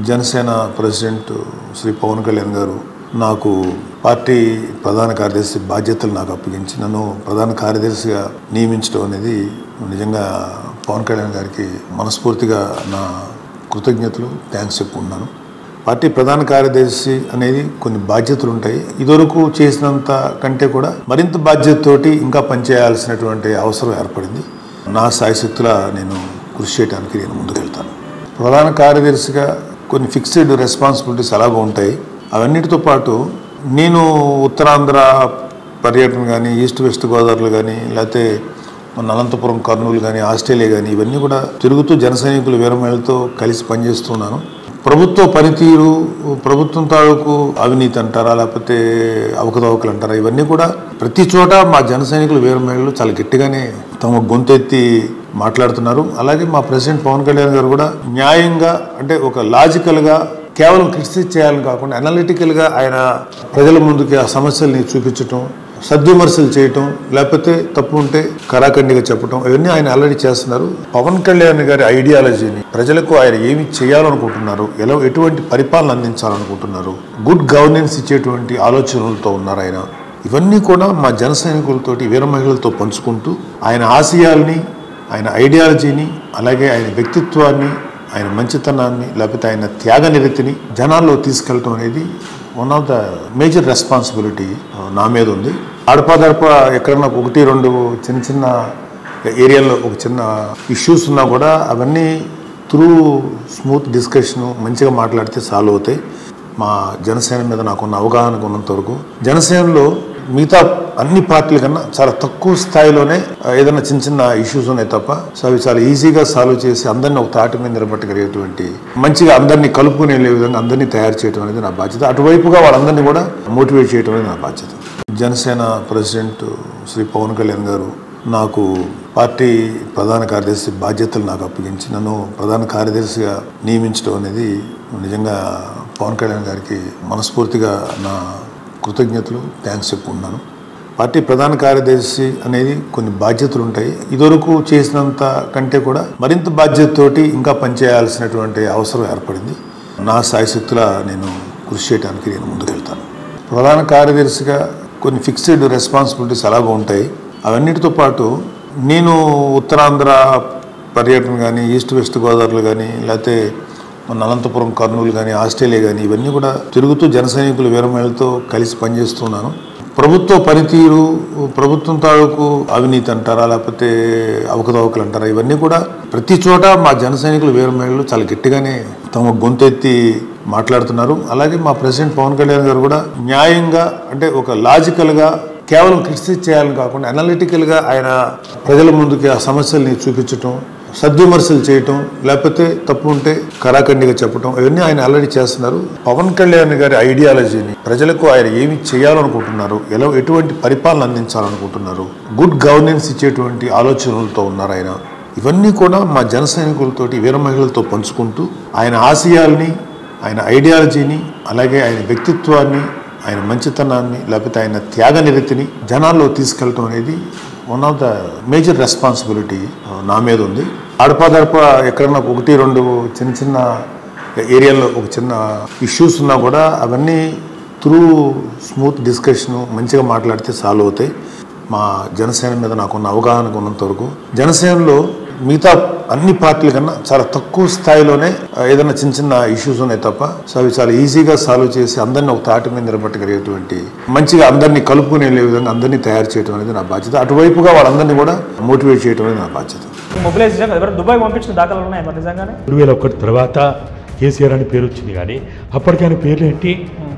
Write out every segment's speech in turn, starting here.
Janasena president Shri Pawan Kalyan garu నాకు party ప్రధాన కార్యదర్శి బాధ్యతలు నాకు అప్పగించి నన్ను ప్రధాన కార్యదర్శిగా నియమించడం అనేది నిజంగా పవన్ కళ్యాణ్ గారికి మనస్ఫూర్తిగా నా కృతజ్ఞతలు థ్యాంక్స్ చెప్పుకున్నాను పార్టీ ప్రధాన కార్యదర్శి అనేది కొన్ని బాధ్యతలు ఉంటాయి ఇదివరకు చేసినంత కంటే కూడా మరింత బాధ్యతతోటి ఇంకా పనిచేయాల్సినటువంటి అవసరం ఏర్పడింది నా సాయశక్తుల నేను కృషి చేయడానికి నేను ముందుకెళ్తాను ప్రధాన కార్యదర్శిగా కొన్ని ఫిక్స్డ్ రెస్పాన్సిబిలిటీస్ అలాగే ఉంటాయి అవన్నిటితో పాటు నేను ఉత్తరాంధ్ర పర్యటన కానీ ఈస్ట్ వెస్ట్ గోదావరిలో కానీ లేకపోతే మన అనంతపురం కర్నూలు కానీ ఆస్ట్రేలియా కానీ ఇవన్నీ కూడా తిరుగుతూ జన సైనికుల వీరమహిళతో కలిసి పనిచేస్తున్నాను ప్రభుత్వ పనితీరు ప్రభుత్వం తాలూకు అవినీతి అంటారా లేకపోతే అవకతవకలు అంటారా ఇవన్నీ కూడా ప్రతి చోట మా జన సైనికులు వీరమహిళలు చాలా గట్టిగానే తమ గొంతెత్తి మాట్లాడుతున్నారు అలాగే మా ప్రెసిడెంట్ పవన్ కళ్యాణ్ గారు కూడా న్యాయంగా అంటే ఒక లాజికల్గా కేవలం క్రిటిసైజ్ చేయాలని కాకుండా అనలిటికల్గా ఆయన ప్రజల ముందుకి ఆ సమస్యల్ని చూపించటం సద్విమర్శలు చేయటం లేకపోతే తప్పు ఉంటే కరాఖండిగా చెప్పటం ఇవన్నీ ఆయన ఆల్రెడీ చేస్తున్నారు పవన్ కళ్యాణ్ గారి ఐడియాలజీని ప్రజలకు ఆయన ఏమి చేయాలనుకుంటున్నారు ఎలా ఎటువంటి పరిపాలన అందించాలనుకుంటున్నారు గుడ్ గవర్నెన్స్ ఇచ్చేటువంటి ఆలోచనలతో ఉన్నారు ఆయన ఇవన్నీ కూడా మా జన సైనికులతోటి వీర మహిళలతో పంచుకుంటూ ఆయన ఆశయాల్ని ఆయన ఐడియాలజీని అలాగే ఆయన వ్యక్తిత్వాన్ని ఆయన మంచితనాన్ని లేకపోతే ఆయన త్యాగ నిరతిని జనాల్లో తీసుకెళ్ళటం అనేది one of the major responsibility నా మీద ఉంది అడపాదడప ఎక్కడన్నా ఒకటి రెండు చిన్న చిన్న ఏరియాలో ఒక చిన్న ఇష్యూస్ ఉన్నా కూడా అవన్నీ త్రూ స్మూత్ డిస్కషన్ మంచిగా మాట్లాడితే సాల్వ్ అవుతాయి మా జనసేన మీద నాకున్న అవగాహన ఉన్నంత వరకు జనసేనలో మిగతా అన్ని పార్టీల కన్నా చాలా తక్కువ స్థాయిలోనే ఆ, ఏదైనా చిన్న చిన్న ఇష్యూస్ ఉన్నాయి తప్ప సో అవి చాలా ఈజీగా సాల్వ్ చేసి అందరినీ ఒక తాటి మీద నిలబెట్టగలిగేటువంటి మంచిగా అందరినీ కలుపుకునే విధంగా అందరినీ తయారు చేయడం అనేది నా బాధ్యత అటువైపుగా వాళ్ళందరినీ కూడా మోటివేట్ చేయడం అనేది నా బాధ్యత జనసేన ప్రెసిడెంట్ శ్రీ పవన్ కళ్యాణ్ గారు నాకు పార్టీ ప్రధాన కార్యదర్శి బాధ్యతలు నాకు అప్పగించి నన్ను ప్రధాన కార్యదర్శిగా నియమించడం అనేది నిజంగా పవన్ కళ్యాణ్ గారికి మనస్ఫూర్తిగా నా కృతజ్ఞతలు థ్యాంక్స్ చెప్పుకున్నాను పార్టీ ప్రధాన కార్యదర్శి అనేది కొన్ని బాధ్యతలు ఉంటాయి ఇదివరకు చేసినంత కంటే కూడా మరింత బాధ్యతతోటి ఇంకా పనిచేయాల్సినటువంటి అవసరం ఏర్పడింది నా సాయశక్తుల నేను కృషి చేయడానికి నేను ముందుకెళ్తాను ప్రధాన కార్యదర్శిగా కొన్ని ఫిక్స్డ్ రెస్పాన్సిబిలిటీస్ అలాగే ఉంటాయి అవన్నిటితో పాటు నేను ఉత్తరాంధ్ర పర్యటన కానీ ఈస్ట్ వెస్ట్ గోదావరిలో కానీ లేకపోతే మన అనంతపురం కర్నూలు కానీ ఆస్ట్రేలియా కానీ ఇవన్నీ కూడా తిరుగుతూ జన సైనికుల వీరమహిళతో కలిసి పనిచేస్తున్నాను ప్రభుత్వ పనితీరు ప్రభుత్వం తాలూకు అవినీతి అంటారా లేకపోతే అవకతవకలు అంటారా ఇవన్నీ కూడా ప్రతి చోట మా జన సైనికుల వీరమహిళలు చాలా గట్టిగానే తమ గొంతెత్తి మాట్లాడుతున్నారు అలాగే మా ప్రెసిడెంట్ పవన్ కళ్యాణ్ గారు కూడా న్యాయంగా అంటే ఒక లాజికల్గా కేవలం క్రిటిసైజ్ చేయాలని కాకుండా అనలిటికల్గా ఆయన ప్రజల ముందుకి ఆ సమస్యల్ని చూపించటం సద్విమర్శలు చేయటం లేకపోతే తప్పు ఉంటే కరాఖండిగా చెప్పటం ఇవన్నీ ఆయన ఆల్రెడీ చేస్తున్నారు పవన్ కళ్యాణ్ గారి ఐడియాలజీని ప్రజలకు ఆయన ఏమి చేయాలనుకుంటున్నారు ఎలా ఎటువంటి పరిపాలన అందించాలనుకుంటున్నారు గుడ్ గవర్నెన్స్ ఇచ్చేటువంటి ఆలోచనలతో ఉన్నారు ఆయన ఇవన్నీ కూడా మా జన సైనికులతోటి వీర మహిళలతో పంచుకుంటూ ఆయన ఆశయాల్ని ఆయన ఐడియాలజీని అలాగే ఆయన వ్యక్తిత్వాన్ని ఆయన మంచితనాన్ని లేకపోతే ఆయన త్యాగ నిరతిని జనాల్లో తీసుకెళ్ళటం అనేది one of the major responsibility నా మీద ఉంది అడపాదడప ఎక్కడన్నా ఒకటి రెండు చిన్న చిన్న ఏరియాలో ఒక చిన్న ఇష్యూస్ ఉన్నా కూడా అవన్నీ త్రూ స్మూత్ డిస్కషన్ మంచిగా మాట్లాడితే సాల్వ్ అవుతాయి మా జనసేన మీద నాకున్న అవగాహన ఉన్నంత వరకు జనసేనలో మిగతా అన్ని పార్టీల కన్నా చాలా తక్కువ స్థాయిలోనే ఆ, ఏదైనా చిన్న చిన్న ఇష్యూస్ ఉన్నాయి తప్ప సో అవి చాలా ఈజీగా సాల్వ్ చేసి అందరినీ ఒక తాటి మీద నిలబెట్టగలిగేటువంటి మంచిగా అందరినీ కలుపుకునే విధంగా అందరినీ తయారు చేయడం అనేది నా బాధ్యత అటువైపుగా వాళ్ళందరినీ కూడా మోటివేట్ చేయడం అనేది నా బాధ్యత మొబిలైజ్ నిజంగా ఎవరైనా దుబాయ్ పంపించిన దాఖలు ఉన్నాయి మరి నిజంగానే రెండు వేల ఒకటి తర్వాత కేసీఆర్ అని పేరు వచ్చింది కానీ అప్పటికి ఆయన పేర్లు ఏంటి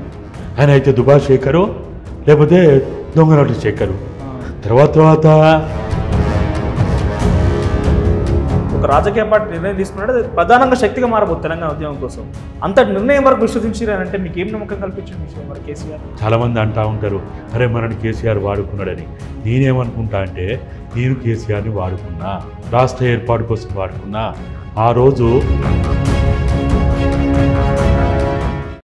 ఆయన అయితే దుబాయ్ శేఖరు లేకపోతే దొంగనాటు శేఖరు తర్వాత తర్వాత ఒక రాజకీయ పార్టీ నిర్ణయం తీసుకున్నాడు అది ప్రధానంగా శక్తిగా మారబోతుంది తెలంగాణ ఉద్యమం కోసం అంత నిర్ణయం వరకు విశ్వసించారంటే మీకు ఏం నమ్మకం కల్పించింది విషయం మరి కేసీఆర్ చాలామంది అంటా ఉంటారు అరే మనని కేసీఆర్ వాడుకున్నాడని నేనేమనుకుంటా అంటే నేను కేసీఆర్ని వాడుకున్నా రాష్ట్ర ఏర్పాటు కోసం వాడుకున్నా ఆ రోజు